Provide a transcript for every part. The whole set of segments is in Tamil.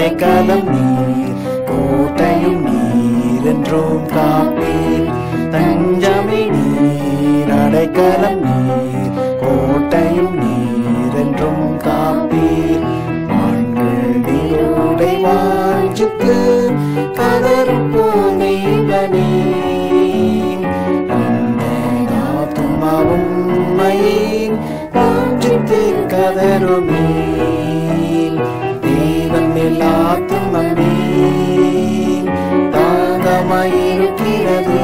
அடைக்கலம் நீர் கோட்டையும் நீர் என்றும் காப்பீர் தஞ்சமே நீர் அடைக்கலம் நீர் கோட்டையும் நீர் என்றும் காப்பீர் ஆண்கள் நீரோடை வாஞ்சித்து கதரும் போனீவனே ஆத்துமாவும் மயின் வாஞ்சித்து கதருமே தேவன் எல்லாத்துமே தாகமாயிருக்கிறது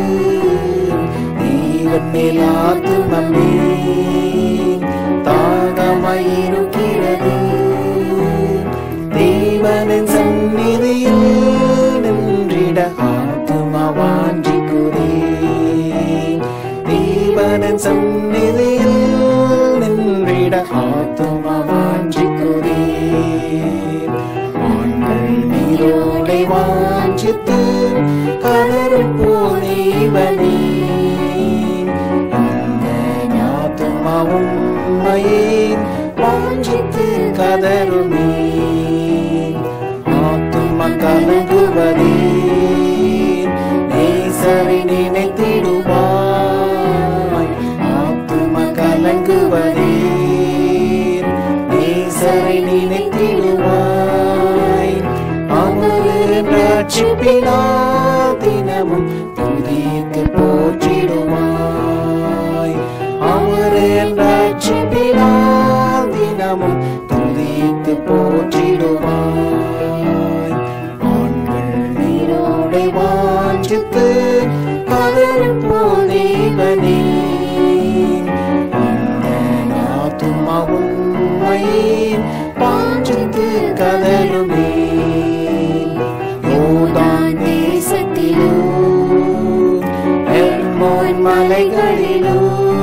தேவன் மேலாத்துமே தாகமாயிருக்கிறது தேவனின் சந்நிதியில் நின்றிட ஆத்துமா வாஞ்சிக்குதே தேவனின் சந்நிதியில் நின்றிட ஆத்துமா வாஞ்சிக்குதே ஆண்கள் நீரோடை வாஞ்சித்து கதறும் போனேவனே அந்த ஆத்துமாவும் மயின் வாஞ்சித்து கதருமே ஆத்துமா கலங்குவதே நேசரை நினைத்திடுவாய் ஆத்துமா கலங்குவதே நேசரை நினைத்திடுவாய் அவரு ரட்சிப்பினா தினமும் துதிக்கு போற்றிடுவாய் அவரு ரட்சிப்பினா தினமும் துதிக்கு போற்றிடுவாய் ஆண்கள் நீரோடை வாஞ்சித்து கதறும் போதேவனே அந்த ஆத்துமாவும் உம்மையின் வாஞ்சித்து கதறுமே யோர்தான் தேசத்திலோ எர்மோன் மலைகளிலோ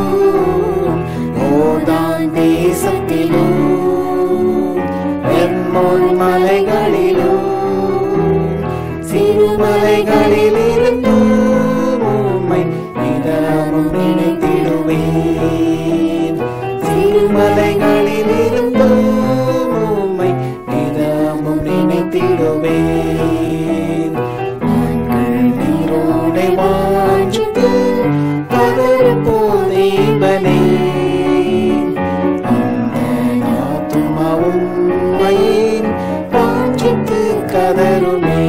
யோர்தான் தேசத்திலோ எர்மோன் மலைகளிலோ சிறுமலைகளிலிருந்து உம்மை நிதமும் நினைத்திடுவேன் சிறுமலைகளிலிருந்து உம்மை நிதமும் நினைத்திடுவேன் ஆண்கள் நீரோடை வாஞ்சித்து கதறும் போதேவனே அந்த ஆத்துமாவும் உம்மையின் வாஞ்சித்து கதருமே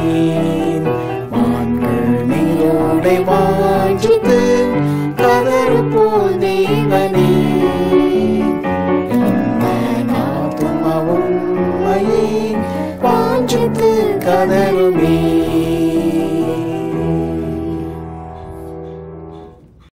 ஆண்கள் நீரோடை வாஞ்சித்து கதறும் போதேவனே இந்த ஆத்துமாவும் உம்மையின் வாஞ்சித்து கதருமே